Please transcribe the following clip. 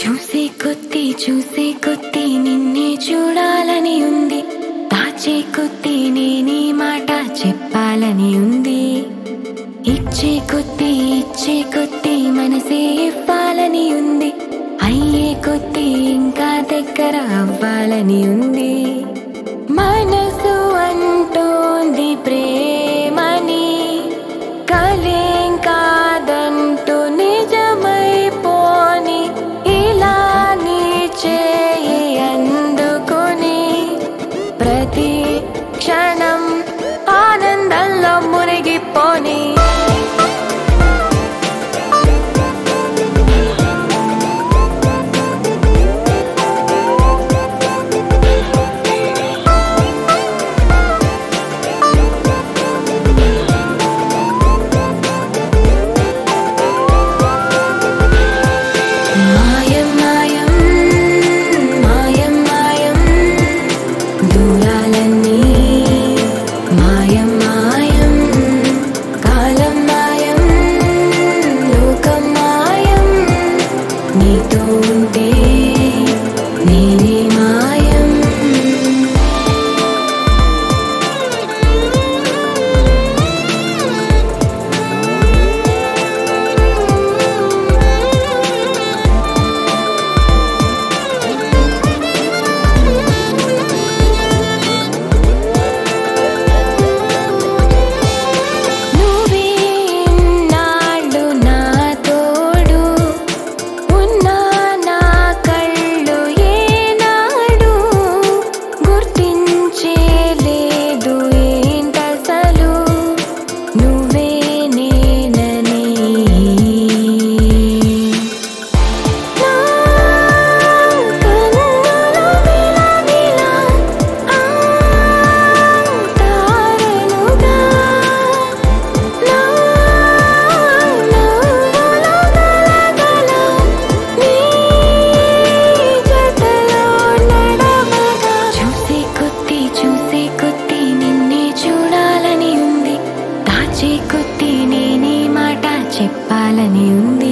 చూసే కొద్దీ చూసే కొద్దీ నిన్నే చూడాలని ఉంది దాచే కొద్దీ నేనీ మాట చెప్పాలని ఉంది ఇచ్చే కొద్దీ ఇచ్చే కొద్దీ మనసే ఇవ్వాలని ఉంది అయ్యే కొద్దీ ఇంకా దగ్గర అవ్వాలని ఉంది మనసు అంటోంది ప్రేమని కలేం కాదంటూ నిజమైపోని ఇలా నీ చేయి అందుకొని ప్రతి క్షణం ఆనందంలో మునిగిపోని మాయం మాయం మాయం మాయం దూరాలన్నీ మాయం మాయం కాలం మాయం లోకం మాయం నీతో ఉంటే నేనే మాయం నువ్వే నాళ్ళు నా తోడు ఉన్నా నా కళ్ళు ఏనాడు గుర్తించే లేదు ఏంటసలు నువ్వే నేనని నా కన్నులు విలవిలా ఆ తారలుగా నా నవ్వుల గలగల నీ జతలో నడవగా చూసే కొద్దీ చూసే కొద్దీ నిన్నే చూడాలని ఉంది దాచే కొద్దీ నేనే మాట చెప్పాలని ఉంది